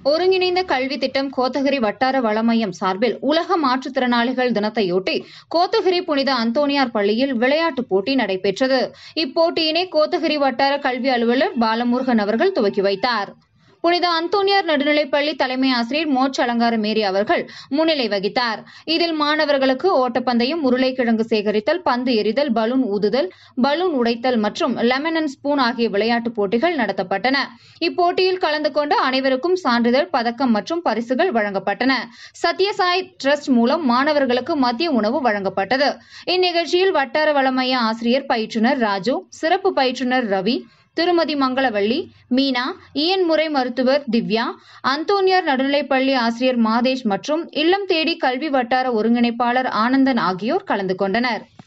ஒருங்கிணைந்த கல்வி திட்டம் கோத்தகிரி வட்டார வளமையம் சார்பில் உலக மாற்றுத்திறனாளிகள் தினத்தையொட்டி கோத்தகிரி புனித அந்தோனியார் பள்ளியில் விளையாட்டுப் போட்டி நடைபெற்றது இப்போட்டியினை கோத்தகிரி வட்டார கல்வி அலுவலர் பாலமுருகன் அவர்கள் துவக்கி வைத்தார் புனித அந்தோனியார் நடுநிலைப்பள்ளி தலைமை ஆசிரியர் மோட்ச அலங்கார மேரி அவர்கள் முன்னிலை வகித்தார் இதில் மாணவர்களுக்கு ஓட்டப்பந்தயம் உருளைக்கிழங்கு சேகரித்தல் பந்து எறிதல் பலூன் ஊதுதல் பலூன் உடைத்தல் மற்றும் லெமன் அண்ட் ஸ்பூன் ஆகிய விளையாட்டுப் போட்டிகள் நடத்தப்பட்டன இப்போட்டியில் கலந்து கொண்ட அனைவருக்கும் சான்றிதழ் பதக்கம் மற்றும் பரிசுகள் வழங்கப்பட்டன சத்யசாய் ட்ரஸ்ட் மூலம் மாணவர்களுக்கு மதிய உணவு வழங்கப்பட்டது இந்நிகழ்ச்சியில் வட்டார வளமைய ஆசிரியர் பயிற்றுனர் ராஜு சிறப்பு பயிற்றுனர் ரவி திருமதி மங்களவள்ளி மீனா இயன் முறை மருத்துவர் திவ்யா அந்தோனியார் நடுநிலைப்பள்ளி ஆசிரியர் மாதேஷ் மற்றும் இல்லம் தேடி கல்வி வட்டார ஒருங்கிணைப்பாளர் ஆனந்தன் ஆகியோர் கலந்து கொண்டனர்